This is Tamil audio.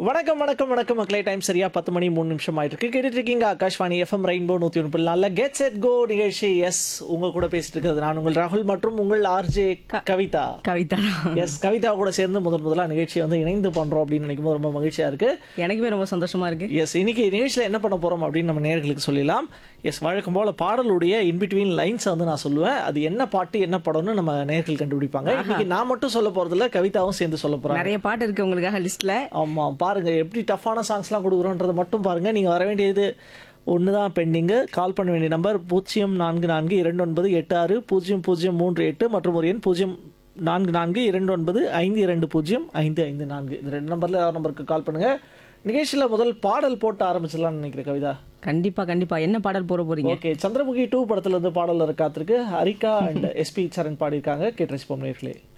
வணக்கம் வணக்கம் வணக்கம் மக்களே டைம் சரியா பத்து மணி மூணு நிமிஷம் ஆயிட்டு இருக்கு கேட்டுட்டு இருக்கீங்க ஆகாஷ்வாணி எஃப்எம் ரெயின்போ நூத்தி ஒன்று நாளில் கெட் செட் கோ நிகழ்ச்சி எஸ் உங்க கூட பேசிட்டு இருக்கிறது நான் உங்கள் ராகுல் மற்றும் உங்கள் ஆர்ஜே கவிதா கவிதா எஸ் கவிதா கூட சேர்ந்து முதல் முதலா நிகழ்ச்சியை வந்து இணைந்து பண்றோம் அப்படின்னு நினைக்கும் போது ரொம்ப மகிழ்ச்சியா இருக்கு எனக்குமே ரொம்ப சந்தோஷமா இருக்கு எஸ் இன்னைக்கு நிகழ்ச்சியில் என்ன பண்ண போறோம் அப்படின்னு நம்ம நேர்களுக்கு சொல்லலாம் எஸ் வழக்கம் போல பாடலுடைய இன்பிட்வீன் லைன்ஸ் வந்து நான் சொல்லுவேன் அது என்ன பாட்டு என்ன படம்னு நம்ம நேர்கள் கண்டுபிடிப்பாங்க இன்னைக்கு நான் மட்டும் சொல்ல போறதில்ல கவிதாவும் சேர்ந்து சொல்ல போறாங்க நிறைய பாட்டு இருக்கு உங்களுக்காக லிஸ்ட்ல ஆமா பாருங்க எப்படி டஃப்பான சாங்ஸ்லாம் கொடுக்குறோன்றதை மட்டும் பாருங்க நீங்க வர வேண்டியது ஒன்று தான் பெண்டிங்கு கால் பண்ண வேண்டிய நம்பர் பூஜ்ஜியம் நான்கு நான்கு இரண்டு ஒன்பது எட்டு ஆறு பூஜ்ஜியம் பூஜ்ஜியம் மூன்று எட்டு மற்றும் ஒரு எண் பூஜ்ஜியம் நான்கு நான்கு இரண்டு ஒன்பது ஐந்து இரண்டு பூஜ்ஜியம் ஐந்து ஐந்து நான்கு இந்த ரெண்டு நம்பர்ல ஏதாவது நம்பருக்கு கால் பண்ணுங்க நிகழ்ச்சியில் முதல் பாடல் போட்டு ஆரம்பிச்சிடலாம்னு நினைக்கிறேன் கவிதா கண்டிப்பா கண்டிப்பா என்ன பாடல் போட போறீங்க ஓகே சந்திரமுகி டூ படத்துல இருந்து பாடல் இருக்காத்திருக்கு ஹரிகா அண்ட் எஸ்பி சரண் பாடியிருக்காங்க கேட்டு ரசிப்போம் நேர்களே